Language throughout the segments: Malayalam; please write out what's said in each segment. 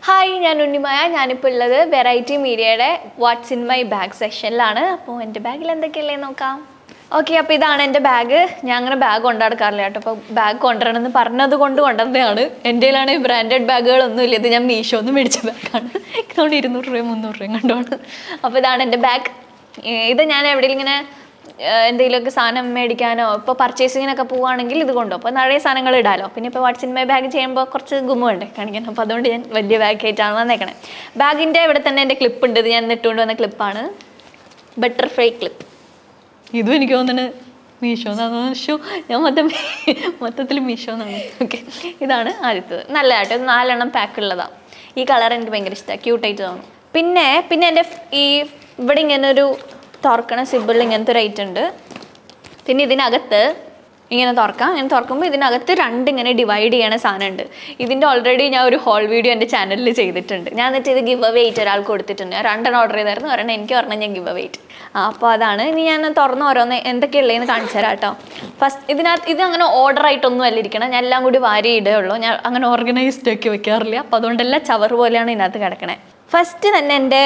ഹായ് ഞാൻ ഉണ്ണിമായ ഞാനിപ്പോൾ ഉള്ളത് വെറൈറ്റി മീഡിയയുടെ വാട്സ് ഇൻ മൈ ബാഗ് സെക്ഷനിലാണ് അപ്പോൾ എൻ്റെ ബാഗിൽ എന്തൊക്കെയല്ലേ നോക്കാം ഓക്കെ അപ്പോൾ ഇതാണ് എൻ്റെ ബാഗ് ഞാൻ അങ്ങനെ ബാഗ് കൊണ്ടുനടക്കാറില്ല കേട്ടോ അപ്പോൾ ബാഗ് കൊണ്ടുവരണമെന്ന് പറഞ്ഞത് കൊണ്ട് കൊണ്ടുവന്നതാണ് എൻ്റെ കയ്യിലാണ് ബ്രാൻഡഡ് ബാഗുകളൊന്നും ഇല്ല ഇത് ഞാൻ മീഷോന്ന് മേടിച്ച ബാഗാണ് ഇതുകൊണ്ട് ഇരുന്നൂറ് രൂപയും മുന്നൂറ് രൂപയും കണ്ടുമാണ് അപ്പോൾ ഇതാണ് എൻ്റെ ബാഗ് ഇത് ഞാൻ എവിടെയെങ്കിലും ഇങ്ങനെ എന്തെങ്കിലുമൊക്കെ സാധനം മേടിക്കാനോ ഇപ്പോൾ പർച്ചേസിങ്ങിനൊക്കെ പോവുകയാണെങ്കിൽ ഇത് കൊണ്ടു അപ്പോൾ നിറയെ സാധനങ്ങൾ ഇടാലോ പിന്നെ ഇപ്പോൾ വാട്സ് ഇൻ മൈ ബാഗ് ചെയ്യുമ്പോൾ കുറച്ച് ഗുമ്മുണ്ട് കാണിക്കാൻ അപ്പോൾ അതുകൊണ്ട് ഞാൻ വലിയ ബാഗ് ആയിട്ടാണ് വന്നേക്കണേ ബാഗിൻ്റെ ഇവിടെ തന്നെ എൻ്റെ ക്ലിപ്പ് ഉണ്ട് ഇത് ഞാൻ ഇട്ടുകൊണ്ട് വന്ന ക്ലിപ്പാണ് ബട്ടർഫ്ലൈ ക്ലിപ്പ് ഇതും എനിക്ക് തോന്നുന്നത് മീഷോ എന്നാണ് ഷോ ഞാൻ മൊത്തം മൊത്തത്തിൽ മീഷോ എന്നാണ് ഓക്കെ ഇതാണ് ആദ്യത്തത് നല്ലതായിട്ട് ഇത് നാലെണ്ണം പാക്ക് ഉള്ളതാണ് ഈ കളർ എനിക്ക് ഭയങ്കര ഇഷ്ടമാണ് ക്യൂട്ടായിട്ട് തോന്നും പിന്നെ പിന്നെ എൻ്റെ ഈ ഇവിടെ ഇങ്ങനെ ഒരു തുറക്കണ സിബിളിൽ ഇങ്ങനത്തെ ഒരു ഐറ്റം ഉണ്ട് പിന്നെ ഇതിനകത്ത് ഇങ്ങനെ തുറക്കാം ഇങ്ങനെ തുറക്കുമ്പോൾ ഇതിനകത്ത് രണ്ട് ഇങ്ങനെ ഡിവൈഡ് ചെയ്യണ സാധനമുണ്ട് ഇതിൻ്റെ ഓൾറെഡി ഞാൻ ഒരു ഹോൾ വീഡിയോ എൻ്റെ ചാനലിൽ ചെയ്തിട്ടുണ്ട് ഞാൻ എന്നിട്ട് ഇത് ഗിവ് അവേ ആയിട്ട് ഒരാൾക്ക് കൊടുത്തിട്ടുണ്ട് ഞാൻ രണ്ടെണ്ണം ഓർഡർ ചെയ്തായിരുന്നു ഒരെണ്ണം എനിക്ക് ഒരെണ്ണം ഞാൻ ഗിവ് അവേ ആയിട്ട് ആ അപ്പോൾ അതാണ് ഇനി ഞാൻ തുറന്ന് ഓരോന്ന് എന്തൊക്കെയുള്ളതെന്ന് കാണിച്ചു തരാം കേട്ടോ ഫസ്റ്റ് ഇതിനകത്ത് ഇത് അങ്ങനെ ഓർഡർ ആയിട്ടൊന്നും അല്ല ഇരിക്കണം ഞാൻ എല്ലാം കൂടി വാരി ഇടുകയുള്ളൂ ഞാൻ അങ്ങനെ ഓർഗനൈസ്ഡ് ആക്കി വെക്കാറില്ല അപ്പോൾ അതുകൊണ്ടെല്ലാം ചവർ പോലെയാണ് ഇതിനകത്ത് കിടക്കണേ ഫസ്റ്റ് തന്നെ എൻ്റെ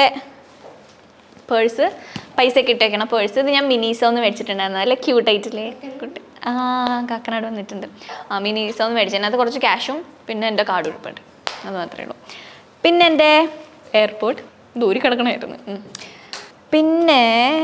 പേഴ്സ് പൈസ ഒക്കെ ഇട്ടേക്കണ പേഴ്സ് ഇത് ഞാൻ മിനീസോ ഒന്ന് മേടിച്ചിട്ടുണ്ടായിരുന്നു നല്ല ക്യൂട്ടായിട്ടില്ലേ കുട്ടി ആ കാക്കനാട് വന്നിട്ടുണ്ട് ആ മിനീസോ ഒന്ന് മേടിച്ചു അതിനകത്ത് കുറച്ച് ക്യാഷും പിന്നെ എൻ്റെ കാർഡ് ഉൾപ്പെട്ട് അത് മാത്രമേ ഉള്ളൂ പിന്നെ എൻ്റെ എയർപോർട്ട് ദൂരെ കിടക്കണമായിരുന്നു ഉം. പിന്നെ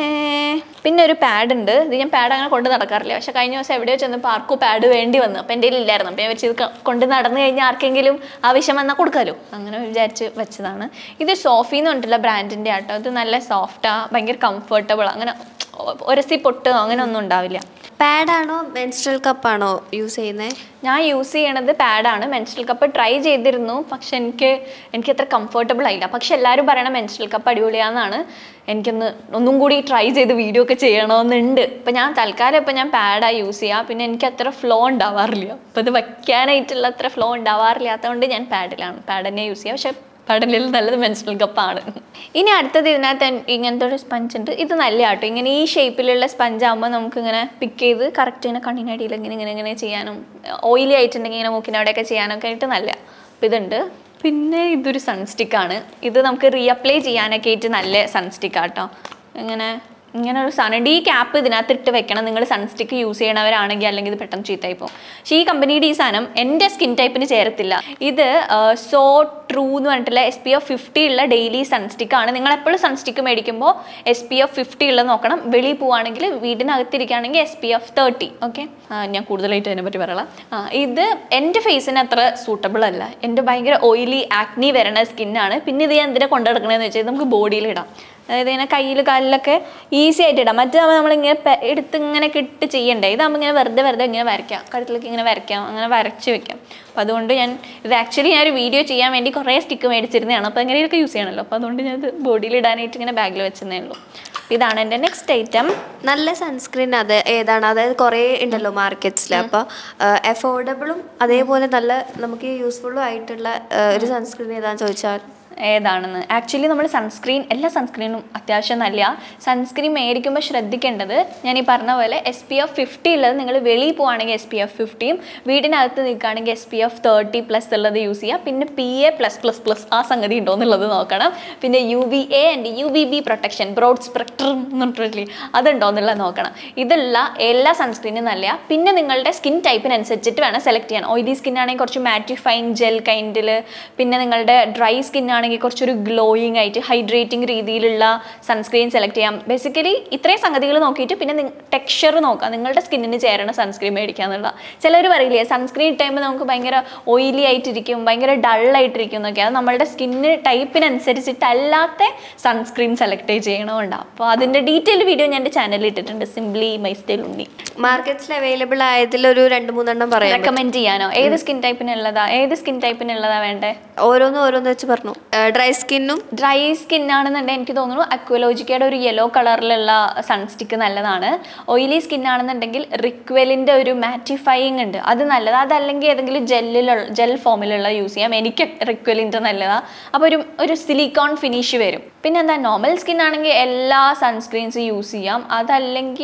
പിന്നെ ഒരു പാഡ് ഉണ്ട് ഇത് ഞാൻ പാഡ് അങ്ങനെ കൊണ്ട് നടക്കാറില്ല പക്ഷെ കഴിഞ്ഞ ദിവസം എവിടെയോ ചെന്നപ്പോൾ ആർക്കും പാഡ് വേണ്ടി വന്നു അപ്പോൾ എൻ്റെ ഇല്ലായിരുന്നു അപ്പോൾ ഞാൻ വെച്ച് ഇത് ക- കൊണ്ട് നടന്നു കഴിഞ്ഞാൽ ആർക്കെങ്കിലും ആവശ്യം വന്നാൽ കൊടുക്കാമല്ലോ അങ്ങനെ വിചാരിച്ച് വെച്ചതാണ് ഇത് സോഫി എന്ന് പറഞ്ഞിട്ടുള്ള ബ്രാൻഡിൻ്റെ ആട്ടോ ഇത് നല്ല സോഫ്റ്റാണ് ഭയങ്കര കംഫർട്ടബിൾ അങ്ങനെ ഒരസി പൊട്ടോ അങ്ങനെ ഒന്നും ഉണ്ടാവില്ല പാഡാണോ മെൻസ്ട്രൽ കപ്പാണോ യൂസ് ചെയ്യുന്നത് ഞാൻ യൂസ് ചെയ്യണത് പാഡാണ് മെൻസ്ട്രൽ കപ്പ് ട്രൈ ചെയ്തിരുന്നു പക്ഷെ എനിക്ക് എനിക്ക് അത്ര കംഫർട്ടബിൾ ആയില്ല പക്ഷെ എല്ലാവരും പറയണ മെൻസ്ട്രൽ കപ്പ് അടിപൊളിയാണെന്നാണ് എനിക്കൊന്ന് ഒന്നും കൂടി ട്രൈ ചെയ്ത് വീഡിയോ ഒക്കെ ചെയ്യണമെന്നുണ്ട് ഇപ്പം ഞാൻ തൽക്കാലം ഇപ്പം ഞാൻ പാഡാണ് യൂസ് ചെയ്യുക പിന്നെ എനിക്ക് അത്ര ഫ്ലോ ഉണ്ടാവാറില്ല അപ്പം ഇത് വയ്ക്കാനായിട്ടുള്ള അത്ര ഫ്ലോ ഉണ്ടാവാറില്ലാത്തതുകൊണ്ട് ഞാൻ പാഡിലാണ് പാഡ് തന്നെ യൂസ് ചെയ്യുക പക്ഷെ പാഡിൽ നല്ലത് മെൻസ്ട്രൽ കപ്പാണ് ഇനി അടുത്തത് ഇതിനകത്ത് എൻ- ഇങ്ങനത്തെ ഒരു സ്പഞ്ച് ഉണ്ട് ഇത് നല്ല ആട്ടോ ഇങ്ങനെ ഈ ഷേപ്പിലുള്ള സ്പഞ്ച് ആകുമ്പോൾ നമുക്ക് ഇങ്ങനെ പിക്ക് ചെയ്ത് കറക്റ്റ് ഇങ്ങനെ കണ്ണിനടിയിൽ ഇങ്ങനെ ഇങ്ങനെ ഇങ്ങനെ ചെയ്യാനും ഓയിലി ആയിട്ടുണ്ടെങ്കിൽ ഇങ്ങനെ മൂക്കിൻ്റെ അവിടെയൊക്കെ ചെയ്യാനൊക്കെ ആയിട്ട് നല്ല അപ്പോൾ ഇതുണ്ട് പിന്നെ ഇതൊരു സൺസ്റ്റിക്കാണ് ഇത് നമുക്ക് റീഅപ്ലൈ ചെയ്യാനൊക്കെ ആയിട്ട് നല്ല സൺസ്റ്റിക്കാട്ടോ ഇങ്ങനെ ഇങ്ങനെ ഒരു സാധനം ഈ ക്യാപ്പ് ഇതിനകത്ത് ഇട്ട് വെക്കണം നിങ്ങൾ സൺസ്റ്റിക്ക് യൂസ് ചെയ്യണവരാണെങ്കിൽ അല്ലെങ്കിൽ ഇത് പെട്ടെന്ന് ചീത്തായി പോകും പക്ഷേ ഈ കമ്പനിയുടെ ഈ സാധനം എൻ്റെ സ്കിൻ ടൈപ്പിന് ചേരത്തില്ല ഇത് സോ ട്രൂ എന്ന് പറഞ്ഞിട്ടുള്ള എസ് പി എഫ് ഫിഫ്റ്റി ഉള്ള ഡെയിലി സൺസ്റ്റിക്ക് ആണ് നിങ്ങൾ എപ്പോഴും സൺസ്റ്റിക്ക് മേടിക്കുമ്പോൾ എസ് പി എഫ് ഫിഫ്റ്റി ഉള്ളത് നോക്കണം വെളിയിൽ പോവുകയാണെങ്കിൽ വീടിനകത്തിരിക്കുകയാണെങ്കിൽ S P F thirty okay ഞാൻ കൂടുതലായിട്ട് അതിനെ പറ്റി പറയാം ആ ഇത് എൻ്റെ ഫേസിന് അത്ര സൂട്ടബിൾ അല്ല എൻ്റെ ഭയങ്കര ഓയിലി ആക്നി വരണ സ്കിന്നാണ് പിന്നെ ഇത് ഞാൻ എന്തിനാ കൊണ്ടു നടക്കണമെന്ന് വെച്ചാൽ നമുക്ക് ബോഡിയിൽ ഇടാം അതായത് ഇങ്ങനെ കയ്യിൽ കാലിലൊക്കെ ഈസി ആയിട്ട് ഇടാം മറ്റേതാകുമ്പോൾ നമ്മളിങ്ങനെ പെ- എടുത്ത് ഇങ്ങനെ കിട്ട് ചെയ്യണ്ടേ ഇതാകുമ്പോൾ ഇങ്ങനെ വെറുതെ വെറുതെ ഇങ്ങനെ വരയ്ക്കാം കഴുത്തിലേക്ക് ഇങ്ങനെ വരയ്ക്കാം അങ്ങനെ വരച്ച് വെക്കാം അപ്പോൾ അതുകൊണ്ട് ഞാൻ ഇത് ആക്ച്വലി ഞാൻ ഒരു വീഡിയോ ചെയ്യാൻ വേണ്ടി കുറേ സ്റ്റിക്ക് മേടിച്ചിരുന്നതാണ് അപ്പോൾ അങ്ങനെയൊക്കെ യൂസ് ചെയ്യണമല്ലോ അപ്പോൾ അതുകൊണ്ട് ഞാൻ ഇത് ബോഡിയിൽ ഇടാനായിട്ട് ഇങ്ങനെ ബാഗിൽ വെച്ചതേ ഉള്ളൂ അപ്പോൾ ഇതാണ് എൻ്റെ നെക്സ്റ്റ് ഐറ്റം നല്ല സൺസ്ക്രീൻ അത് ഏതാണ് അതായത് കുറേ ഉണ്ടല്ലോ മാർക്കറ്റ്സിൽ അപ്പോൾ അഫോർഡബിളും അതേപോലെ നല്ല നമുക്ക് യൂസ്ഫുള്ളും ആയിട്ടുള്ള ആ, ഒരു സൺസ്ക്രീൻ ഏതാണെന്ന് ചോദിച്ചാൽ ഏതാണെന്ന് ആക്ച്വലി നമ്മൾ സൺസ്ക്രീൻ എല്ലാ സൺസ്ക്രീനും അത്യാവശ്യം നല്ല സൺസ്ക്രീൻ മേടിക്കുമ്പോൾ ശ്രദ്ധിക്കേണ്ടത് ഞാൻ ഈ പറഞ്ഞ പോലെ എസ് പി എഫ് ഫിഫ്റ്റി ഉള്ളത് നിങ്ങൾ വെളിയിൽ പോവുകയാണെങ്കിൽ എസ് പി എഫ് ഫിഫ്റ്റിയും വീടിനകത്ത് നിൽക്കുകയാണെങ്കിൽ S P F thirty plus ഉള്ളത് യൂസ് ചെയ്യുക പിന്നെ P A plus plus plus ആ സംഗതി ഉണ്ടോ എന്നുള്ളത് നോക്കണം പിന്നെ U V A and U V B protection broad spectrum എന്ന് പറഞ്ഞിട്ടില്ലേ അതുണ്ടോ എന്നുള്ളത് നോക്കണം ഇതുള്ള എല്ലാ സൺസ്ക്രീനും നല്ല പിന്നെ നിങ്ങളുടെ സ്കിൻ ടൈപ്പിനനുസരിച്ചിട്ട് വേണം സെലക്ട് ചെയ്യാൻ ഓയിലി സ്കിൻ ആണെങ്കിൽ കുറച്ച് മാറ്റിഫൈങ് ജെൽ കൈൻഡിൽ പിന്നെ നിങ്ങളുടെ ഡ്രൈ സ്കിൻ ആണെങ്കിൽ കുറച്ചൊരു ഗ്ലോയിങ് ആയിട്ട് ഹൈഡ്രേറ്റിംഗ് രീതിയിലുള്ള സൺസ്ക്രീൻ സെലക്ട് ചെയ്യാം ബേസിക്കലി ഇത്രയും സംഗതികൾ നോക്കിയിട്ട് പിന്നെ ടെക്സ്ചർ നോക്കാം നിങ്ങളുടെ സ്കിന്നിന് ചേരണ സൺസ്ക്രീൻ മേടിക്കുക എന്നുള്ള ചിലർ പറയില്ലേ സൺസ്ക്രീൻ ടൈം നമുക്ക് ഭയങ്കര ഓയിലി ആയിട്ടിരിക്കും ഭയങ്കര ഡൾ ആയിട്ടിരിക്കും എന്നൊക്കെ അത് നമ്മളുടെ സ്കിന്നിന് ടൈപ്പിനനുസരിച്ചിട്ടല്ലാത്ത സൺസ്ക്രീൻ സെലക്ട് ചെയ്യണമുണ്ടാവും അപ്പോൾ അതിൻ്റെ ഡീറ്റെയിൽ വീഡിയോ ഞാൻ എൻ്റെ ചാനലിൽ ഇട്ടിട്ടുണ്ട് സിംപ്ലി മൈ സ്റ്റൈൽ ഉണ്ണി മാർക്കറ്റ്സിൽ അവൈലബിൾ ആയതിൽ ഒരു രണ്ട് മൂന്നെണ്ണം പറയാം റെക്കമെൻഡ് ചെയ്യാനോ ഏത് സ്കിൻ ടൈപ്പിനുള്ളതാ ഏത് സ്കിൻ ടൈപ്പിനുള്ളതാ വേണ്ടേ ഓരോന്നും ഓരോന്ന് വെച്ച് പറഞ്ഞു ഡ്രൈ സ്കിന്നും ഡ്രൈ സ്കിൻ ആണെന്നുണ്ടെങ്കിൽ എനിക്ക് തോന്നുന്നു അക്വലോജിക്കയുടെ ഒരു യെല്ലോ കളറിലുള്ള സൺസ്റ്റിക്ക് നല്ലതാണ് ഓയിലി സ്കിൻ ആണെന്നുണ്ടെങ്കിൽ റിക്വലിൻ്റെ ഒരു മാറ്റിഫൈയിങ് ഉണ്ട് അത് നല്ലതാണ് അതല്ലെങ്കിൽ ഏതെങ്കിലും ജെല്ലിലുള്ള ജെൽ ഫോമിലുള്ള യൂസ് ചെയ്യാം എനിക്ക് റിക്വലിൻ്റെ നല്ലതാണ് അപ്പോൾ ഒരു ഒരു സിലിക്കോൺ ഫിനിഷ് വരും പിന്നെ എന്താ നോർമൽ സ്കിൻ ആണെങ്കിൽ എല്ലാ സൺസ്ക്രീൻസും യൂസ് ചെയ്യാം അതല്ലെങ്കിൽ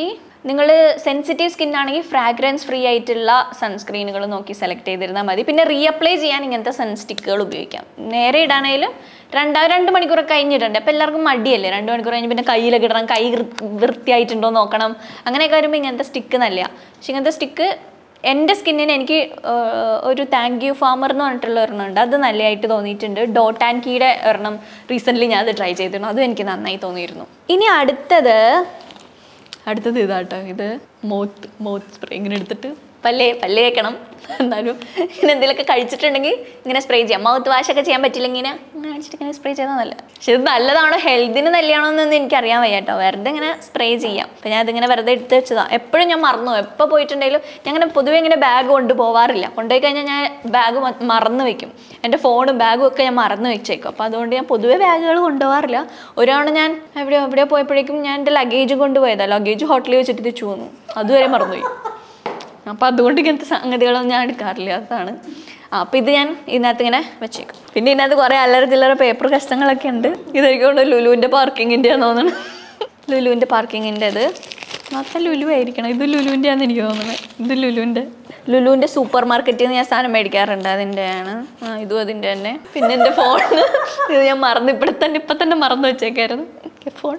നിങ്ങൾ സെൻസിറ്റീവ് സ്കിൻ ആണെങ്കിൽ ഫ്രാഗ്രൻസ് ഫ്രീ ആയിട്ടുള്ള സൺസ്ക്രീനുകൾ നോക്കി സെലക്ട് ചെയ്തിരുന്നാൽ മതി പിന്നെ റീഅപ്ലൈ ചെയ്യാൻ ഇങ്ങനത്തെ സൺ സ്റ്റിക്കുകൾ ഉപയോഗിക്കാം നേരെ ഇടാനായാലും രണ്ടാ രണ്ട് മണിക്കൂറൊക്കെ കഴിഞ്ഞിട്ടുണ്ട് അപ്പോൾ എല്ലാവർക്കും മടിയല്ലേ രണ്ട് മണിക്കൂർ കഴിഞ്ഞ് പിന്നെ കയ്യിലൊക്കെ ഇടണം കൈ വൃ- വൃത്തിയായിട്ടുണ്ടോ എന്ന് നോക്കണം അങ്ങനെയൊക്കെ വരുമ്പോൾ ഇങ്ങനത്തെ സ്റ്റിക്ക് നല്ലതാണ് പക്ഷെ ഇങ്ങനത്തെ സ്റ്റിക്ക് എൻ്റെ സ്കിന്നിന് എനിക്ക് ആഹ്, ഒരു താങ്ക് യു ഫാമർ എന്ന് പറഞ്ഞിട്ടുള്ള ഒരെണ്ണം ഉണ്ട് അത് നല്ലതായിട്ട് തോന്നിയിട്ടുണ്ട് ഡോട്ട് ആൻഡ് കീയുടെ ഒരെണ്ണം റീസെൻ്റ്ലി ഞാൻ അത് ട്രൈ ചെയ്തിരുന്നു അതും എനിക്ക് നന്നായി തോന്നിയിരുന്നു ഇനി അടുത്തത് അടുത്തത് ഇതാട്ടോ ഇത് മോത്ത് മോത്ത് സ്പ്രേ ഇങ്ങനെ എടുത്തിട്ട് പല്ലേ പല്ല് കേൾക്കണം എന്നാലും ഇങ്ങനെ എന്തെങ്കിലുമൊക്കെ കഴിച്ചിട്ടുണ്ടെങ്കിൽ ഇങ്ങനെ സ്പ്രേ ചെയ്യാം മൗത്ത് വാഷ് ഒക്കെ ചെയ്യാൻ പറ്റില്ലെങ്കിൽ ഇങ്ങനെ ഇങ്ങനെ അടിച്ചിട്ട് ഇങ്ങനെ സ്പ്രേ ചെയ്താൽ നല്ല പക്ഷെ ഇത് നല്ലതാണോ ഹെൽത്തിന് നല്ലതാണോ എന്നൊന്നും എനിക്കറിയാൻ വയ്യ കേട്ടോ വെറുതെ ഇങ്ങനെ സ്പ്രേ ചെയ്യാം അപ്പം ഞാൻ ഇതിങ്ങനെ വെറുതെ എടുത്ത് വെച്ചതാണ് എപ്പോഴും ഞാൻ മറന്നു എപ്പോൾ പോയിട്ടുണ്ടെങ്കിലും ഞാൻ അങ്ങനെ പൊതുവെ ഇങ്ങനെ ബാഗ് കൊണ്ട് പോവാറില്ല കൊണ്ടുപോയി കഴിഞ്ഞാൽ ഞാൻ ബാഗ് മറന്നു വെക്കും എൻ്റെ ഫോണും ബാഗും ഒക്കെ ഞാൻ മറന്നു വെച്ചേക്കും അപ്പോൾ അതുകൊണ്ട് ഞാൻ പൊതുവെ ബാഗുകൾ കൊണ്ടുപോകാറില്ല ഒരാണ് ഞാൻ എവിടെയോ എവിടെയോ പോയപ്പോഴേക്കും ഞാൻ എൻ്റെ ലഗേജ് കൊണ്ടുപോയതാണ് ലഗേജ് ഹോട്ടലിൽ വെച്ചിട്ട് തിരിച്ചു പോന്നു അതുവരെ മറന്നുപോയി അപ്പോൾ അതുകൊണ്ട് ഇങ്ങനത്തെ സംഗതികളൊന്നും ഞാൻ എടുക്കാറില്ല അതാണ് ആ അപ്പോൾ ഇത് ഞാൻ ഇതിനകത്ത് ഇങ്ങനെ വെച്ചേക്കും പിന്നെ ഇതിനകത്ത് കുറേ അല്ലറ ചില്ലറ പേപ്പർ കഷ്ടങ്ങളൊക്കെ ഉണ്ട് ഇതൊക്കെ കൊണ്ട് ലുലുവിൻ്റെ പാർക്കിങ്ങിൻ്റെ തോന്നുന്നു ലുലുവിൻ്റെ പാർക്കിങ്ങിൻ്റെ ഇത് മാത്രം ലുലു ആയിരിക്കണം ഇത് ലുലുവിൻ്റെ ആണെന്ന് എനിക്ക് തോന്നുന്നത് ഇത് ലുലുവിൻ്റെ ലുലുവിൻ്റെ സൂപ്പർ മാർക്കറ്റിൽ നിന്ന് ഞാൻ സാധനം മേടിക്കാറുണ്ട് അതിൻ്റെയാണ് ആ ഇതും അതിൻ്റെ തന്നെ പിന്നെ എൻ്റെ ഫോൺ ഇത് ഞാൻ മറന്നു ഇപ്പോഴെ തന്നെ ഇപ്പം തന്നെ മറന്നു വെച്ചേക്കായിരുന്നു ഫോൺ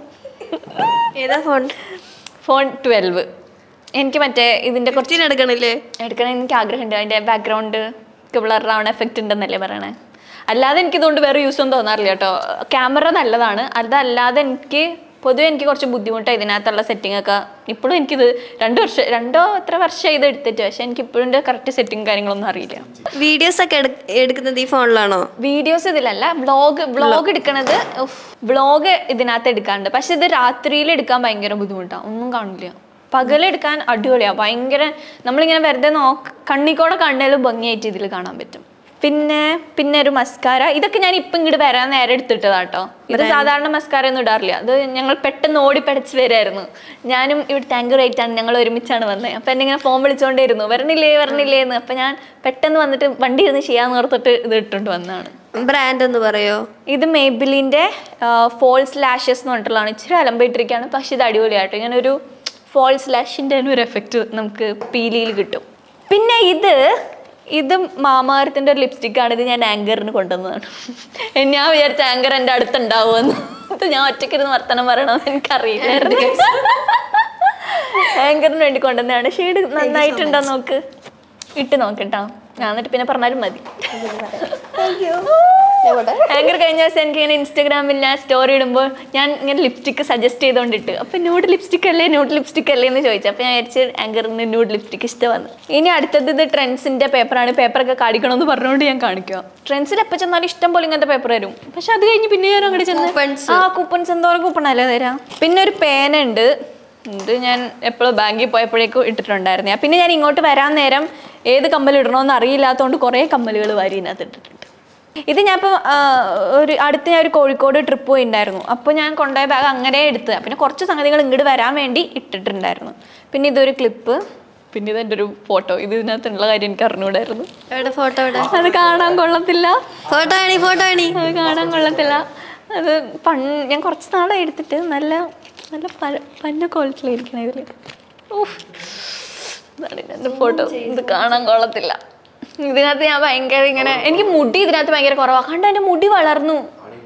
ഏതാ ഫോൺ ഫോൺ ട്വൽവ് എനിക്ക് മറ്റേ ഇതിൻ്റെ കുറച്ച് എടുക്കണില്ലേ എടുക്കണം എനിക്ക് ആഗ്രഹമുണ്ട് അതിൻ്റെ ബാക്ക്ഗ്രൗണ്ട് ബ്ലറാവണ എഫക്റ്റ് ഉണ്ടെന്നല്ലേ പറയണേ അല്ലാതെ എനിക്ക് ഇതുകൊണ്ട് വേറെ യൂസ് ഒന്നും തോന്നാറില്ല കേട്ടോ ക്യാമറ നല്ലതാണ് അതല്ലാതെ എനിക്ക് പൊതുവെ എനിക്ക് കുറച്ച് ബുദ്ധിമുട്ടാണ് ഇതിനകത്തുള്ള സെറ്റിംഗ് ഒക്കെ ഇപ്പോഴും എനിക്കിത് രണ്ട് വർഷം രണ്ടോ എത്ര വർഷം ഇത് എടുത്തിട്ട് പക്ഷെ എനിക്ക് ഇപ്പോഴും കറക്റ്റ് സെറ്റിംഗ് കാര്യങ്ങളൊന്നും അറിയില്ല വീഡിയോസ് ഒക്കെ എടു- എടുക്കുന്നത് ഈ ഫോണിലാണോ വീഡിയോസ് ഇതിലല്ല വ്ളോഗ് വ്ളോഗ് എടുക്കണത് വ്ളോഗ് ഇതിനകത്ത് എടുക്കാറുണ്ട് പക്ഷെ ഇത് രാത്രിയിൽ എടുക്കാൻ ഭയങ്കര ബുദ്ധിമുട്ടാണ് ഒന്നും കാണില്ല പകലെടുക്കാൻ അടിപൊളിയാണ് ഭയങ്കര നമ്മളിങ്ങനെ വെറുതെ നോക്ക് കണ്ണിക്കോടെ കണ്ണേലും ഭംഗിയായിട്ട് ഇതിൽ കാണാൻ പറ്റും പിന്നെ പിന്നെ ഒരു മസ്കാര ഇതൊക്കെ ഞാൻ ഇപ്പം ഇങ്ങോട്ട് വരാൻ നേരെ എടുത്തിട്ടതാട്ടോ ഇത് സാധാരണ മസ്കാര ഒന്നും ഇടാറില്ല അത് ഞങ്ങൾ പെട്ടെന്ന് ഓടി പടച്ച് വരായിരുന്നു ഞാനും ഇവിടെ ടാങ്കർ ആയിട്ടാണ് ഞങ്ങൾ ഒരുമിച്ചാണ് വന്നത് അപ്പം എന്നെ ഇങ്ങനെ ഫോൺ വിളിച്ചുകൊണ്ടേയിരുന്നു വരണില്ലേ വരണില്ലേ എന്ന് അപ്പം ഞാൻ പെട്ടെന്ന് വന്നിട്ട് വണ്ടി ഇരുന്ന് ചെയ്യാന്ന് ഓർത്തിട്ട് ഇത് ഇട്ടുകൊണ്ട് വന്നതാണ് ബ്രാൻഡ് ഒന്ന് പറയോ ഇത് മേബിലിൻ്റെ ഫോൾസ് ലാഷസ് എന്ന് പറഞ്ഞിട്ടുള്ളതാണ് ഇച്ചിരി അലമ്പിട്ടിരിക്കുകയാണ് പക്ഷെ ഇത് അടിപൊളിയായിട്ട് ഇങ്ങനെ ഒരു ഫോൾസ് ലാഷിൻ്റെ ഒരു എഫക്റ്റ് നമുക്ക് പീലിയിൽ കിട്ടും പിന്നെ ഇത് ഇത് മാമാരത്തിൻ്റെ ഒരു ലിപ്സ്റ്റിക്കാണ് ഇത് ഞാൻ ആങ്കറിന് കൊണ്ടുവന്നതാണ് ഞാൻ വിചാരിച്ച ആങ്കർ എൻ്റെ അടുത്തുണ്ടാവുമെന്ന് ഇത് ഞാൻ ഒറ്റയ്ക്കിരുന്ന് വർത്തനം പറയണമെന്ന് എനിക്കറിയില്ലായിരുന്നു ആങ്കറിന് വേണ്ടി കൊണ്ടുവന്നതാണ് ഷെയ്ഡ് നന്നായിട്ടുണ്ടോ നോക്ക് ഇട്ട് നോക്കട്ടോ ഞാൻ എന്നിട്ട് പിന്നെ പറഞ്ഞാലും മതി ആങ്കർ കഴിഞ്ഞ ദിവസം എനിക്ക് ഇങ്ങനെ ഇൻസ്റ്റാഗ്രാമിൽ ഞാൻ സ്റ്റോറി ഇടുമ്പോൾ ഞാൻ ഇങ്ങനെ ലിപ്സ്റ്റിക്ക് സജസ്റ്റ് ചെയ്തുകൊണ്ടിട്ട് അപ്പം ന്യൂഡ് ലിപ്സ്റ്റിക് അല്ലേ ന്യൂഡ് ലിപ്സ്റ്റിക് അല്ലേ എന്ന് ചോദിച്ചു അപ്പം ഞാൻ വിചാരിച്ച് ആങ്കറിന് ന്യൂഡ് ലിപ്സ്റ്റിക് ഇഷ്ടമാണ് ഇനി അടുത്തത് ഇത് ട്രെൻഡ്സിൻ്റെ പേപ്പറാണ് പേപ്പറൊക്കെ കാണിക്കണമെന്ന് പറഞ്ഞുകൊണ്ട് ഞാൻ കാണിക്കുക ട്രെൻഡ്സിൽ എപ്പോൾ ചെന്നാലും ഇഷ്ടം പോലെ ഇങ്ങനത്തെ പേപ്പർ വരും പക്ഷെ അത് കഴിഞ്ഞ് പിന്നെ ഞാൻ അങ്ങോട്ട് ചെന്ന് Coupons. ആ കൂപ്പൺസ് എന്തോരം കൂപ്പൺ അല്ലേ തരാം പിന്നെ ഒരു പേന ഉണ്ട് ഇത് ഞാൻ എപ്പോഴും ബാങ്കിൽ പോയപ്പോഴേക്കും ഇട്ടിട്ടുണ്ടായിരുന്നു പിന്നെ ഞാൻ ഇങ്ങോട്ട് വരാൻ നേരം ഏത് കമ്മൽ ഇടണമെന്ന് അറിയില്ലാത്തതുകൊണ്ട് കുറേ കമ്മലുകൾ വാരി ഇതിനകത്ത് ഇട്ടിട്ടുണ്ട് ഇത് ഞാൻ ഇപ്പോൾ ഒരു അടുത്ത് ഞാൻ ഒരു കോഴിക്കോട് ട്രിപ്പ് പോയിണ്ടായിരുന്നു അപ്പോൾ ഞാൻ കൊണ്ടുപോയ ബാഗ് അങ്ങനെ എടുത്ത് പിന്നെ കുറച്ച് സംഗതികൾ ഇങ്ങോട്ട് വരാൻ വേണ്ടി ഇട്ടിട്ടുണ്ടായിരുന്നു പിന്നെ ഇതൊരു ക്ലിപ്പ് പിന്നെ ഇതെൻ്റെ ഒരു ഫോട്ടോ ഇത് ഇതിനകത്തുള്ള കാര്യം എനിക്ക് അറിഞ്ഞുകൂടായിരുന്നു എവിടെ ഫോട്ടോ എവിടെ അത് കാണാൻ കൊള്ളത്തില്ല ഫോട്ടോ ആണി ഫോട്ടോ ആണി അത് കാണാൻ കൊള്ളത്തില്ല അത് പൺ ഞാൻ കുറച്ച് നാളെ എടുത്തിട്ട് നല്ല നല്ല പ പന്ന ക്വാളിറ്റിയിലിരിക്കണം ഇതിൽ ഓഹ് ഇതാണ് എൻ്റെ ഫോട്ടോ ഇത് കാണാൻ കൊള്ളത്തില്ല ഇതിനകത്ത് ഞാൻ ഭയങ്കര ഇങ്ങനെ എനിക്ക് മുടി ഇതിനകത്ത് ഭയങ്കര കുറവാണ് കണ്ട എൻ്റെ മുടി വളർന്നു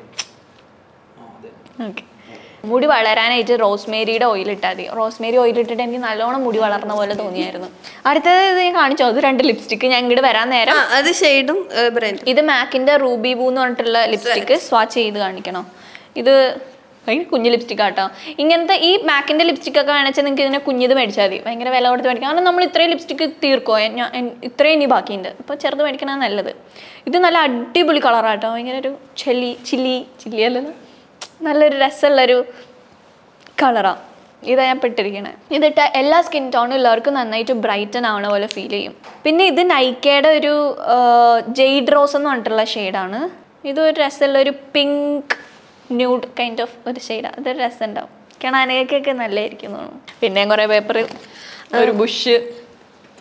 ഓക്കെ മുടി വളരാനായിട്ട് റോസ്മേരിയുടെ ഓയിൽ ഇട്ടാൽ മതി റോസ്മേരി ഓയിൽ ഇട്ടിട്ട് എനിക്ക് നല്ലോണം മുടി വളർന്ന പോലെ തോന്നിയായിരുന്നു അടുത്തത് ഇത് ഞാൻ കാണിച്ചോ അത് രണ്ട് ലിപ്സ്റ്റിക്ക് ഞാൻ ഇങ്ങോട്ട് വരാൻ നേരം ആ അത് ഷെയ്ഡും ബ്രാൻഡും ഇത് മാക്കിന്റെ റൂബി ബൂ എന്ന് പറഞ്ഞിട്ടുള്ള ലിപ്സ്റ്റിക്ക് സ്വാച്ച് ചെയ്ത് കാണിക്കണോ ഇത് ഭയങ്കര കുഞ്ഞു ലിപ്സ്റ്റിക് ആട്ടോ ഇങ്ങനത്തെ ഈ മാക്കിന്റെ ലിപ്സ്റ്റിക് ഒക്കെ വേണമെച്ചാൽ നിങ്ങൾക്ക് ഇതിനെ കുഞ്ഞത് മേടിച്ചാൽ മതി ഭയങ്കര വില കൊടുത്ത് മേടിക്കാം കാരണം നമ്മൾ ഇത്രയും ലിപ്സ്റ്റിക് തീർക്കോ ഞാൻ എൻ- ഇത്രയും ഇനി ബാക്കിയുണ്ട് അപ്പോൾ ചെറുത് മേടിക്കണതാണ് നല്ലത് ഇത് നല്ല അടിപൊളി കളറാട്ടോ ഭയങ്കര ഒരു ചെല്ലി ചില്ലി ചില്ലി അല്ലല്ലോ നല്ലൊരു രസമുള്ളൊരു കളറാണ് ഇതാ ഞാൻ പെട്ടിരിക്കണേ ഇതിട്ട എല്ലാ സ്കിൻ ടോണും ഉള്ളവർക്കും നന്നായിട്ട് ബ്രൈറ്റൻ ആവണ പോലെ ഫീൽ ചെയ്യും പിന്നെ ഇത് നൈക്കയുടെ ഒരു ജെയ്ഡ് റോസ് എന്ന് പറഞ്ഞിട്ടുള്ള ഷെയ്ഡാണ് ഇത് ഒരു രസമുള്ള ഒരു പിങ്ക് ന്യൂഡ് കൈൻഡ് ഓഫ് ഒരു ഷെയ്ഡാണ് അതൊരു രസം ഉണ്ടാവും കാണാനേക്കൊക്കെ നല്ലതായിരിക്കും തോന്നുന്നു പിന്നെയും കുറേ പേപ്പർ ഒരു ബുഷ്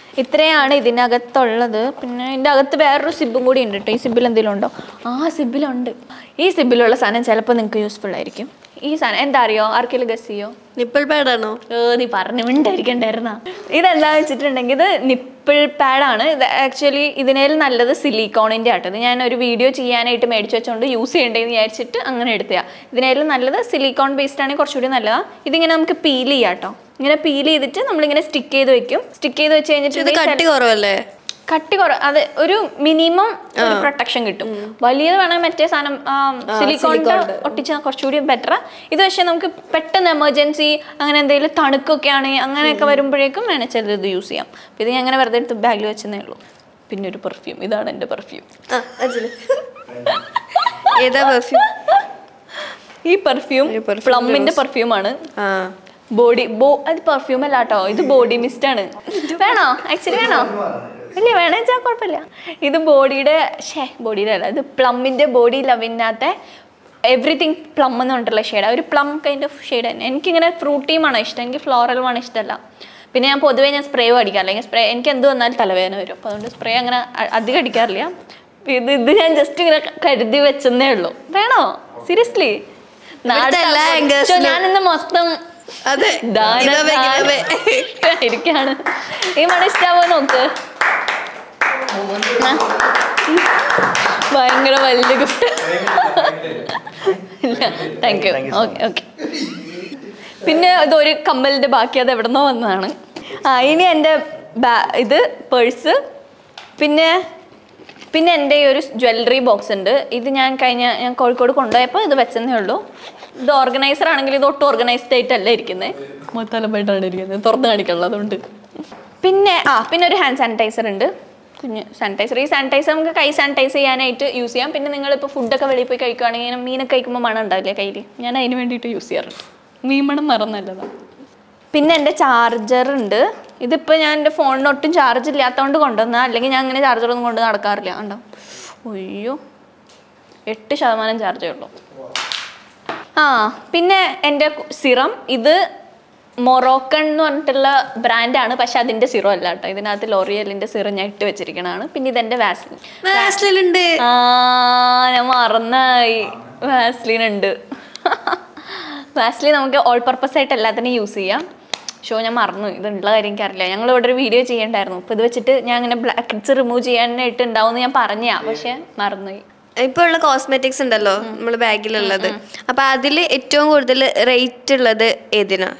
ഇത്രയാണ് ഇതിനകത്തുള്ളത് പിന്നെ ഇതിൻ്റെ അകത്ത് വേറൊരു സിബും കൂടി ഉണ്ട് കേട്ടോ ഈ സിബിൽ എന്തെങ്കിലും ഉണ്ടോ ആ സിബിലുണ്ട് ഈ സിബിലുള്ള സാധനം ചിലപ്പോൾ നിങ്ങൾക്ക് യൂസ്ഫുൾ ആയിരിക്കും ഈ സാധനം എന്താ അറിയോ ആർക്കെങ്കിലും ഗസ് ചെയ്യോ നിപ്പിൾ പാഡാണോ ഏ, നീ പറഞ്ഞു മിണ്ടായിരിക്കണ്ടായിരുന്ന ഇതെന്താ വെച്ചിട്ടുണ്ടെങ്കിൽ ഇത് നിപ്പിൾ പാഡാണ് ഇത് ആക്ച്വലി ഇതിനേൽ നല്ലത് സിലിക്കോണിൻ്റെ ആട്ടത് ഞാൻ ഒരു വീഡിയോ ചെയ്യാനായിട്ട് മേടിച്ച് വെച്ചുകൊണ്ട് യൂസ് ചെയ്യേണ്ടതെന്ന് വിചാരിച്ചിട്ട് അങ്ങനെ എടുത്തതാ ഇതിനേൽ നല്ലത് സിലിക്കോൺ ബേസ്ഡ് ആണെങ്കിൽ കുറച്ചുകൂടി നല്ലതാണ് ഇതിങ്ങനെ നമുക്ക് പീൽ ചെയ്യാം കേട്ടോ ഇങ്ങനെ പീൽ ചെയ്തിട്ട് നമ്മളിങ്ങനെ സ്റ്റിക്ക് ചെയ്ത് വെക്കും സ്റ്റിക്ക് ചെയ്ത് വെച്ച് ഇത് കഴിഞ്ഞിട്ട് കട്ടി കുറവല്ലേ കട്ടി കുറ അത് ഒരു മിനിമം ഒരു പ്രൊട്ടക്ഷൻ കിട്ടും വലിയത് വേണമെങ്കിൽ മറ്റേ സാധനം സിലിക്കോണിന്റെ ഒട്ടിച്ച കുറച്ചുകൂടി ബെറ്റർ ഇത് പക്ഷേ നമുക്ക് പെട്ടെന്ന് എമർജൻസി അങ്ങനെ എന്തെങ്കിലും തണുക്കൊക്കെ ആണെങ്കിൽ അങ്ങനെയൊക്കെ വരുമ്പോഴേക്കും വേണമെച്ചാൽ ഇത് യൂസ് ചെയ്യാം അപ്പം ഇത് ഞാൻ അങ്ങനെ വെറുതെ എടുത്ത് ബാഗിൽ വെച്ചതേ ഉള്ളൂ പിന്നെ ഒരു പെർഫ്യൂം ഇതാണ് എൻ്റെ പെർഫ്യൂം ആ അജില് ഏതാ പെർഫ്യൂം ഈ പെർഫ്യൂം ഒരു perfume പ്ലമ്മിന്റെ പെർഫ്യൂമാണ് ആ ബോഡി ബോ അത് പെർഫ്യൂം അല്ല കേട്ടോ ഇത് ബോഡി മിസ്റ്റ് ആണ് വേണോ ആക്ച്വലി വേണോ ഇല്ല വേണേ വെച്ചാൽ കുഴപ്പമില്ല ഇത് ബോഡിയുടെ ഷേ ബോഡിയുടെ അല്ല ഇത് പ്ലമ്മിന്റെ ബോഡി ലവിനകത്തെ എവറിത്തിങ് പ്ലം എന്ന് പറഞ്ഞിട്ടുള്ള ഷെയ്ഡ് ഒരു പ്ലം കൈൻഡ് ഓഫ് ഷെയ്ഡ് തന്നെ എനിക്കിങ്ങനെ ഫ്രൂട്ടിയുമാണ് ഇഷ്ടം എനിക്ക് ഫ്ലോറലുമാണ് ഇഷ്ടമല്ല പിന്നെ ഞാൻ പൊതുവേ ഞാൻ സ്പ്രേ അടിക്കാറില്ല അല്ലെങ്കിൽ സ്പ്രേ എനിക്ക് എന്ത് വന്നാലും തലവേദന വരും അപ്പോൾ അതുകൊണ്ട് സ്പ്രേ അങ്ങനെ അ- അധികം അടിക്കാറില്ല ഇത് ഇത് ഞാൻ ജസ്റ്റ് ഇങ്ങനെ കരുതി വെച്ചെന്നേ ഉള്ളൂ വേണോ സീരിയസ്ലി ഇവിടുത്തെ എല്ലാ angles ലും- ഞാൻ ഇന്ന് മൊത്തം അതെ ദാന ഇതവേ, ഇതവേ. ഇരിക്കാണ് ഈ മണം ഇഷ്ടാവോ നോക്ക് ആ. ഭയങ്കര വലിയ ഗിഫ്റ്റ് ഇല്ല താങ്ക് യു ഓക്കെ ഓക്കെ പിന്നെ ഇതൊരു കമ്മലിന്റെ ബാക്കി അത് എവിടെന്നോ വന്നതാണ് ആ ഇനി എൻ്റെ ബാ- ഇത് പേഴ്സ് പിന്നെ പിന്നെ എൻ്റെ ഈ ഒരു ജ്വല്ലറി ബോക്സ് ഉണ്ട് ഇത് ഞാൻ കഴിഞ്ഞ ഞാൻ കോഴിക്കോട് കൊണ്ടുപോയപ്പോൾ ഇത് വെച്ചതേ ഉള്ളൂ ഇത് ഓർഗനൈസർ ആണെങ്കിൽ ഇത് ഒട്ടും ഓർഗനൈസ്ഡ് ആയിട്ടല്ല ഇരിക്കുന്നത് മൊത്തലമായിട്ടാണ് ഇരിക്കുന്നത് തുറന്ന് കാണിക്കുള്ളത് അതുകൊണ്ട് പിന്നെ ആ പിന്നെ ഒരു ഹാൻഡ് സാനിറ്റൈസർ ഉണ്ട് കുഞ്ഞ് സാനിറ്റൈസർ ഈ സാനിറ്റൈസർ നമുക്ക് കൈ സാനിറ്റൈസ് ചെയ്യാനായിട്ട് യൂസ് ചെയ്യാം പിന്നെ നിങ്ങളിപ്പോൾ ഫുഡൊക്കെ വെളിയിൽ പോയി കഴിക്കുകയാണെങ്കിൽ ഇങ്ങനെ മീനൊക്കെ കഴിക്കുമ്പോൾ മണം ഉണ്ടാവില്ലേ കയ്യിൽ ഞാൻ അതിന് വേണ്ടിയിട്ട് യൂസ് ചെയ്യാറുണ്ട് മീൻ മണം മറം നല്ലതാണ് പിന്നെ എൻ്റെ ചാർജർ ഉണ്ട് ഇതിപ്പോൾ ഞാൻ എൻ്റെ ഫോണിന് ഒട്ടും ചാർജ് ഇല്ലാത്തതുകൊണ്ട് കൊണ്ടുവന്ന അല്ലെങ്കിൽ ഞാൻ അങ്ങനെ ചാർജറൊന്നും കൊണ്ട് നടക്കാറില്ല കണ്ടോ അയ്യോ എട്ട് ശതമാനം ചാർജേ ഉള്ളൂ ആ പിന്നെ എൻ്റെ സിറം ഇത് മൊറോക്കൺ എന്ന് പറഞ്ഞിട്ടുള്ള ബ്രാൻഡാണ് പക്ഷെ അതിൻ്റെ സിറം അല്ല കേട്ടോ ഇതിനകത്ത് ലോറിയലിൻ്റെ സിറം ഞാൻ ഇട്ട് വെച്ചിരിക്കണതാണ് പിന്നെ ഇതെൻ്റെ വാസ്ലിൻ വാസ്ലിനുണ്ട് ആ ഞാൻ മറന്നായി വാസ്ലിൻ ഉണ്ട് വാസ്ലിൻ നമുക്ക് ഓൾ പർപ്പസ് ആയിട്ട് എല്ലാത്തിനും യൂസ് ചെയ്യാം ഷോ ഞാൻ മറന്നു ഇതുള്ള കാര്യം എനിക്കറിയില്ല ഞങ്ങൾ ഇവിടെ ഒരു വീഡിയോ ചെയ്യണ്ടായിരുന്നു അപ്പോൾ ഇത് വെച്ചിട്ട് ഞാൻ അങ്ങനെ ബ്ലാക്ക്സ് റിമൂവ് ചെയ്യാനായിട്ട് ഉണ്ടാവും എന്ന് ഞാൻ പറഞ്ഞാ പക്ഷെ മറന്നുപോയി ഇപ്പൊ ഉള്ള കോസ്മെറ്റിക്സ് ഉണ്ടല്ലോ നമ്മള് ബാഗിലുള്ളത് അപ്പൊ അതില് ഏറ്റവും കൂടുതൽ റേറ്റ് ഉള്ളത് ഏതിനാ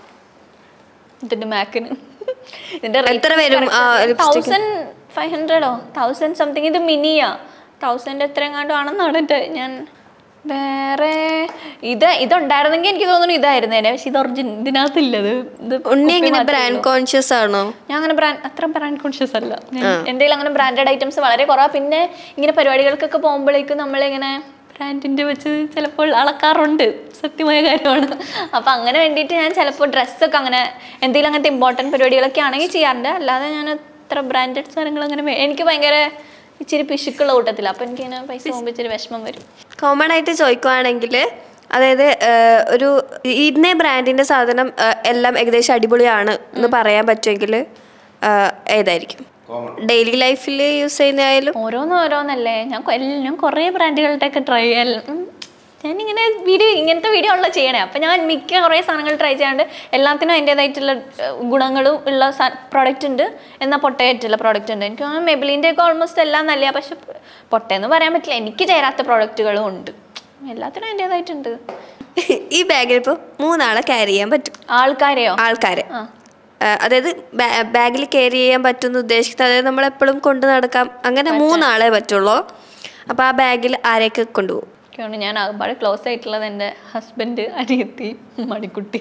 ഇതിന്റെ മാക്കിന് ഇതിന്റെ എത്ര വരും ആ lipstick? തൗസൻഡ് ഫൈവ് ഹൺഡ്രഡോ തൗസൻഡ് സംതിങ് ഇത് മിനിയാ തൗസൻഡ് എത്രയും കണ്ടോ ആണെന്നാണ് എൻ്റെ ഞാൻ വേറെ ഇത് ഇതുണ്ടായിരുന്നെങ്കിൽ എനിക്ക് തോന്നുന്നു ഇതായിരുന്നേനെ പക്ഷെ ഇത് ഒറിജിൻ ഇതിനകത്തില്ലത് ഇത് ഉണ്ണി കുപ്പി എങ്ങനെ മാത്രമേ ബ്രാൻഡ് ഉള്ളൂ. കോൺഷ്യസ് ആണോ ഞാൻ അങ്ങനെ ബ്രാൻഡ് അത്ര ബ്രാൻഡ് കോൺഷ്യസ് അല്ല എൻ്റെ അങ്ങനെ ബ്രാൻഡഡ് ഐറ്റംസ് വളരെ കുറവാണ് പിന്നെ ഇങ്ങനെ പരിപാടികൾക്കൊക്കെ പോകുമ്പോഴേക്കും നമ്മളിങ്ങനെ ബ്രാൻഡിൻ്റെ വെച്ച് ചിലപ്പോൾ അളക്കാറുണ്ട് സത്യമായ കാര്യമാണ് അപ്പം അങ്ങനെ വേണ്ടിയിട്ട് ഞാൻ ചിലപ്പോൾ ഡ്രസ്സൊക്കെ അങ്ങനെ എന്തെങ്കിലും അങ്ങനത്തെ ഇമ്പോർട്ടൻറ്റ് പരിപാടികളൊക്കെ ആണെങ്കിൽ ചെയ്യാറുണ്ട് അല്ലാതെ ഞാൻ അത്ര ബ്രാൻഡഡ് സാധനങ്ങൾ അങ്ങനെ വേ- എനിക്ക് ഭയങ്കര ഇച്ചിരി പിശുക്കുള്ള കൂട്ടത്തില്ല അപ്പം എനിക്ക് ഇങ്ങനെ പൈസ പോകുമ്പോൾ ഇച്ചിരി വിഷമം വരും കോമൺ ആയിട്ട് ചോദിക്കുവാണെങ്കിൽ അതായത് ഏഹ്, ഒരു ഇന്നേ ബ്രാൻഡിന്റെ സാധനം ഏഹ്, എല്ലാം ഏകദേശം അടിപൊളിയാണ് എന്ന് പറയാൻ പറ്റുമെങ്കിൽ ഏതായിരിക്കും ഡെയിലി ലൈഫിൽ യൂസ് ചെയ്യുന്നതായാലും ഓരോന്ന് ഓരോന്നല്ലേ ഞാൻ കൊ- എല്ലാം- ഞാൻ കുറേ ബ്രാൻഡുകളുടെ ഒക്കെ ട്രൈ ചെയ്യാൻ ഉം. ഞാനിങ്ങനെ വീഡിയോ ഇങ്ങനത്തെ വീഡിയോ ഉള്ള ചെയ്യണേ അപ്പം ഞാൻ മിക്ക കുറേ സാധനങ്ങൾ ട്രൈ ചെയ്യാണ്ട് എല്ലാത്തിനും അതിൻ്റേതായിട്ടുള്ള ഏർ, ഗുണങ്ങളും ഉള്ള പ്രോഡക്റ്റ് ഉണ്ട് എന്നാൽ പൊട്ടയായിട്ടുള്ള പ്രോഡക്റ്റ് ഉണ്ട് എനിക്ക് തോന്നുന്നു മെബിലിൻ്റെ ഒക്കെ ഓൾമോസ്റ്റ് എല്ലാം നല്ല പക്ഷെ പൊട്ടയെന്ന് പറയാൻ പറ്റില്ല എനിക്ക് ചേരാത്ത പ്രോഡക്റ്റുകളും ഉണ്ട് എല്ലാത്തിനും അതിൻ്റേതായിട്ടുണ്ട് ഈ ബാഗിൽ ഇപ്പോൾ മൂന്നാളെ ക്യാരി ചെയ്യാൻ പറ്റും ആൾക്കാരെയോ ആൾക്കാരെ ആ. ഏഹ്, അതായത് ബാഗിൽ ക്യാരി ചെയ്യാൻ പറ്റുമെന്ന് ഉദ്ദേശിക്കുന്നത് അതായത് നമ്മളെപ്പോഴും കൊണ്ടു നടക്കാം അങ്ങനെ മൂന്നാളെ പറ്റുള്ളൂ അപ്പോൾ ആ ബാഗിൽ ആരെയൊക്കെ കൊണ്ടുപോകും എനിക്കാണ് ഞാൻ ആകപ്പാട് ക്ലോസ് ആയിട്ടുള്ളത് എൻ്റെ ഹസ്ബൻഡ് അനിയത്തി മണിക്കുട്ടി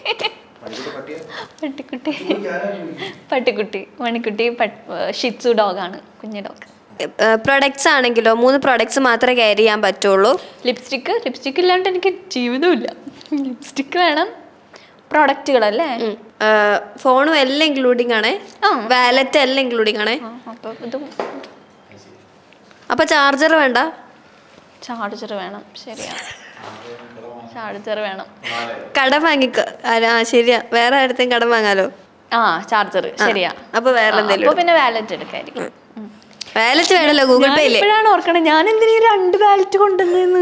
പട്ടിക്കുട്ടി പട്ടിക്കുട്ടി മണിക്കുട്ടി ഷിറ്റ്സു ഡോഗാണ് കുഞ്ഞു ഡോഗ് പ്രൊഡക്ട്സ് ആണെങ്കിലോ മൂന്ന് പ്രൊഡക്ട്സ് മാത്രമേ ക്യാരി ചെയ്യാൻ പറ്റുള്ളൂ ലിപ്സ്റ്റിക്ക് ലിപ്സ്റ്റിക്ക് ഇല്ലാണ്ട് എനിക്ക് ജീവിതമില്ല ലിപ്സ്റ്റിക്ക് വേണം പ്രോഡക്റ്റുകളല്ലേ ഫോണും എല്ലാം ഇൻക്ലൂഡിങ് ആണ് ആ. വാലറ്റ് എല്ലാം ഇൻക്ലൂഡിങ് ആണ് ആ അപ്പോൾ ഇത് അപ്പൊ ചാർജർ വേണ്ട ചാർജർ വേണം ശരിയാ ചാർജർ വേണം കടം വാങ്ങിക്ക ആ ആ, ശരിയാ വേറെ ആരത്തെയും കടം വാങ്ങാലോ ആ ചാർജർ ശരിയാ അപ്പൊ വേറെ ആ, എന്തെങ്കിലും അപ്പൊ പിന്നെ വാലറ്റ് എടുക്കായിരിക്കും വാലറ്റ് വേണല്ലോ ഗൂഗിൾ ഞാൻ പേയില് ഇപ്പോഴാണ് ഓർക്കണേ ഞാൻ എന്തിനാ ഈ രണ്ട് വാലറ്റ് കൊണ്ടുവന്നെന്ന്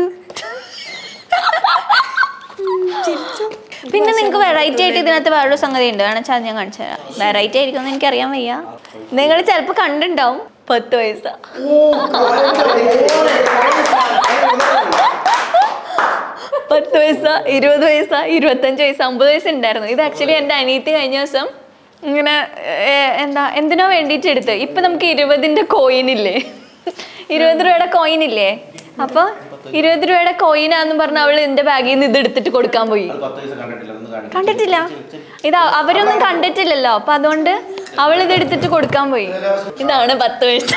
പിന്നെ നിങ്ങൾക്ക് വെറൈറ്റി ആയിട്ട് ഇതിനകത്ത് വേറൊരു സംഗതി ഉണ്ട് വേണമെച്ചാൽ അത് ഞാൻ കാണിച്ചു തരാം വെറൈറ്റി ആയിരിക്കും എന്ന് എനിക്കറിയാൻ വയ്യ നിങ്ങൾ ചിലപ്പോൾ കണ്ടിട്ടുണ്ടാവും പത്ത് പൈസ പത്ത് പൈസ ഇരുപത് പൈസ ഇരുപത്തഞ്ച് പൈസ അമ്പത് പൈസ ഉണ്ടായിരുന്നു ഇത് ആക്ച്വലി എൻ്റെ അനിയത്തി കഴിഞ്ഞ ദിവസം ഇങ്ങനെ ഏർ, എന്താ എന്തിനോ വേണ്ടിയിട്ട് എടുത്ത് ഇപ്പൊ നമുക്ക് ഇരുപതിന്റെ കോയിൻ ഇല്ലേ ഇരുപത് രൂപയുടെ കോയിൻ ഇല്ലേ അപ്പൊ ഇരുപത് രൂപയുടെ കോയിനാന്ന് പറഞ്ഞ അവള് എന്റെ ബാഗിൽ നിന്ന് ഇത് എടുത്തിട്ട് കൊടുക്കാൻ പോയി പത്ത് പൈസ കണ്ടിട്ടില്ല ഒന്ന് കാണിക്കാം കണ്ടിട്ടില്ല ഇത് അ- അവരൊന്നും കണ്ടിട്ടില്ലല്ലോ അപ്പൊ അതുകൊണ്ട് അവൾ ഇത് എടുത്തിട്ട് കൊടുക്കാൻ പോയി ഇതാണ് പത്ത് പൈസ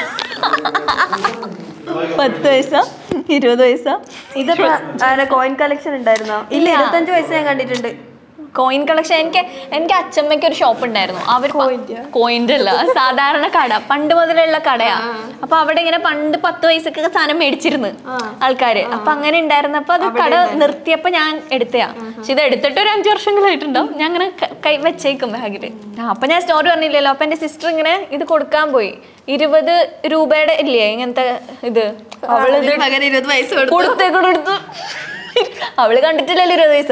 പത്ത് പൈസ ഇരുപത് പൈസ ഇതിപ്പോ കോയിൻ കളക്ഷൻ ഉണ്ടായിരുന്നോ ഇല്ല ഇല്ല. ഇരുപത്തഞ്ച് പൈസ ഞാൻ കണ്ടിട്ടുണ്ട് കോയിൻ കളക്ഷൻ എനിക്ക് എനിക്ക് അച്ഛമ്മയ്ക്ക് ഒരു ഷോപ്പ് ഉണ്ടായിരുന്നു അവർ കോയിൻ്റെ അല്ല സാധാരണ കട പണ്ട് മുതലുള്ള കടയാ അപ്പൊ അവിടെ ഇങ്ങനെ പണ്ട് പത്ത് പൈസക്കൊക്കെ സാധനം മേടിച്ചിരുന്നു ആൾക്കാര് അപ്പൊ അങ്ങനെ ഉണ്ടായിരുന്നപ്പോ അത് കട നിർത്തിയപ്പോ ഞാൻ എടുത്തയാ പക്ഷെ ഇത് എടുത്തിട്ട് ഒരു അഞ്ചു വർഷങ്ങളായിട്ടുണ്ടാവും ഞാൻ അങ്ങനെ ക- കൈ വെച്ചേക്കും ബാഗില് ആ, അപ്പൊ ഞാൻ സ്റ്റോറി പറഞ്ഞില്ലല്ലോ അപ്പൊ എന്റെ സിസ്റ്റർ ഇങ്ങനെ ഇത് കൊടുക്കാൻ പോയി ഇരുപത് രൂപയുടെ ഇല്ലേ ഇങ്ങനത്തെ ഇത് അവള് ഇത് മകൻ ഇരുപത് പൈസ കൊടുത്തു കൊടുത്തേക്ക് കൊടുത്തു അവള് കണ്ടിട്ടില്ലല്ലോ ഇരുപത് പൈസ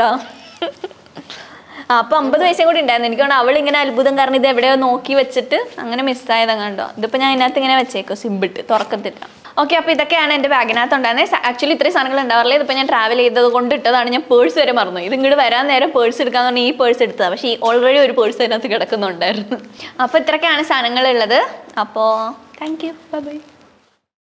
ആ അപ്പൊ അമ്പത് പൈസ കൂടി ഉണ്ടായിരുന്നു എനിക്ക് തോന്നുന്നു അവൾ ഇങ്ങനെ അത്ഭുതം കാരണം ഇത് എവിടെയോ നോക്കി വെച്ചിട്ട് അങ്ങനെ മിസ്സായതാ കണ്ടോ ഇതിപ്പോ ഞാൻ ഇതിനകത്ത് ഇങ്ങനെ വെച്ചേക്കും സിബിട്ട് തുറക്കത്തില്ല ഓക്കെ അപ്പൊ ഇതൊക്കെയാണ് എന്റെ ബാഗിനകത്ത് ഉണ്ടായിരുന്നത് ആക്ച്വലി ഇത്രയും സാധനങ്ങൾ ഉണ്ടാവാറില്ല ഇതിപ്പോ ഞാൻ ട്രാവൽ ചെയ്തത് കൊണ്ട് ഇട്ടതാണ് ഞാൻ പേഴ്സ് വരെ മറന്നു ഇത് ഇങ്ങോട്ട് വരാൻ നേരം പേഴ്സ് എടുക്കാന്ന് പറഞ്ഞാൽ ഈ പേഴ്സ് എടുത്തതാണ് പക്ഷേ ഈ ഓൾറെഡി ഒരു പേഴ്സ് അതിനകത്ത് കിടക്കുന്നുണ്ടായിരുന്നു അപ്പൊ ഇത്രയൊക്കെയാണ് സാധനങ്ങൾ ഉള്ളത് അപ്പോൾ താങ്ക് യു ബൈ ബൈ